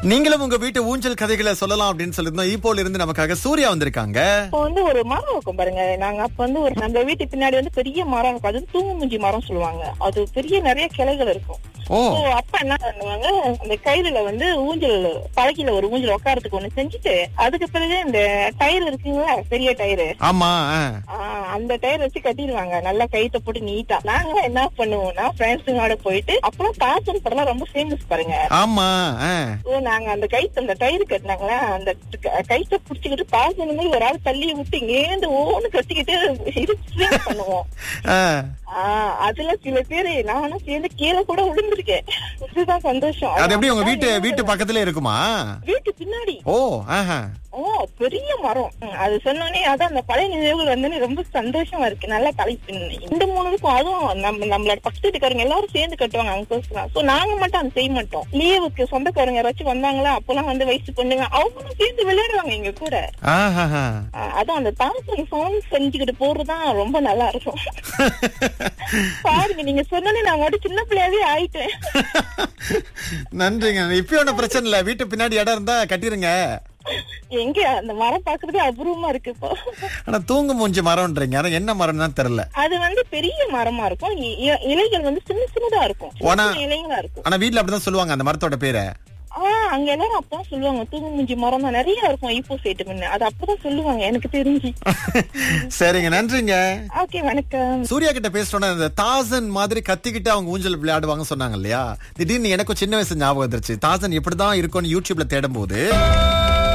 நீங்களும் உங்க வீட்டு ஊஞ்சல் கதைகளை சொல்லலாம் அப்படின்னு சொல்லியிருந்தோம் இப்போல இருந்து நமக்காக சூர்யா வந்திருக்காங்க இப்போ வந்து ஒரு மரம் இருக்கும் பாருங்க நாங்க அப்ப வந்து ஒரு நம்ம வீட்டு பின்னாடி வந்து பெரிய மரம் இருக்கும் அது தூங்குமுஞ்சி மரம் சொல்லுவாங்க அது பெரிய நிறைய கிளைகள் இருக்கும் ஓ So, அப்பா என்ன பண்ணுவாங்க அந்த கயிறுல வந்து ஊஞ்சல் பழகில ஒரு ஊஞ்சல் உட்காரத்துக்கு ஒண்ணு செஞ்சுட்டு அதுக்கு பிறகு இந்த டயர் இருக்குங்களா பெரிய டயரு ஆமா ஆ. ஆஹ் அந்த டயர் வச்சு கட்டிடுவாங்க நல்லா கைத்த போட்டு நீட்டா நாங்க என்ன பண்ணுவோம்னா ஃப்ரெண்ட்ஸுங்களோட போயிட்டு அப்புறம் பாசன் படம் ரொம்ப ஃபேமஸ் பாருங்க ஆமா ஆ. ஓ நாங்க அந்த கைத்து அந்த டயர் கட்டினாங்களா அந்த க- கைத்த புடிச்சுக்கிட்டு பாசன மாதிரி ஒரு ஆள் தள்ளி விட்டு இங்கேருந்து ஓன்னு கத்திக்கிட்டு இது swing பண்ணுவோம் ஆ. ஆஹ் அதுல சில பேரு நானும் சேர்ந்து கீழே கூட விழுந்திருக்கேன் இதுதான் சந்தோஷம் அது எப்படி உங்க வீட்டு வீட்டு பக்கத்துல இருக்குமா வீட்டு பின்னாடி ஓ ஆஹா ஓ பெரிய மரம் ம், அது சொன்னோடனே அதான் அந்த பழைய நினைவுகள் வந்து ரொம்ப சந்தோஷமா இருக்கு நல்லா தலைப்பு இந்த மூணுக்கும் அதுவும் நம்ம நம்மளோட பக்கத்து வீட்டுக்காரங்க எல்லாரும் சேர்ந்து கட்டுவாங்க அங்கிள்ஸ்லாம் சோ நாங்க மட்டும் அதை செய்ய மாட்டோம் லீவுக்கு சொந்தக்காரங்க யாராச்சும் வந்தாங்களா அப்பெல்லாம் வந்து வயசு பொண்ணுங்க அவங்களும் சேர்ந்து விளையாடுவாங்க எங்க கூட ஆஹா ஆ, அதான் அந்த தாசன் சவுண்ட் செஞ்சுக்கிட்டு போறதுதான் ரொம்ப நல்லா இருக்கும் பாருங்க நீங்க சொன்னோன்னே நான் மட்டும் சின்ன பிள்ளையாவே ஆயிட்டேன் நன்றிங்க இப்பயும் ஒன்றும் பிரச்சனை இல்ல வீட்டு பின்னாடி இடம் இருந்தா கட்டிருங்க எங்க அந்த மரம் பாக்குறதே அபூர்வமா இருக்கு இப்போ ஆனா தூங்கு மூஞ்சி மரம்ன்றீங்க ஆனா என்ன மரம்னு தான் தெரியல அது வந்து பெரிய மரமா இருக்கும் இ- இ- இலைகள் வந்து சின்ன சின்னதா இருக்கும் சின்ன ஆனா- சின்ன இலைகளா இருக்கும் ஆனா வீட்ல அப்படிதான் சொல்லுவாங்க அந்த மரத்தோட பேரை ஆஹ் அங்க எல்லாரும் அப்பதான் சொல்லுவாங்க தூங்குமுஞ்சி மரம் தான் நிறைய இருக்கும் இப்போ சைட்டு முன்ன அது அப்பதான் சொல்லுவாங்க எனக்கு தெரிஞ்சு சரிங்க நன்றிங்க ஓகே வணக்கம் சூர்யா கிட்ட பேசிட்டோன்னா இந்த தாசன் மாதிரி கத்திக்கிட்டு அவங்க ஊஞ்சல் விளையாடுவாங்க சொன்னாங்க இல்லையா திடீர்னு எனக்கும் சின்ன வயசு ஞாபகம் வந்துருச்சு தாசன் எப்படிதான் இருக்கும்னு யூடியூப்ல தேடும் போது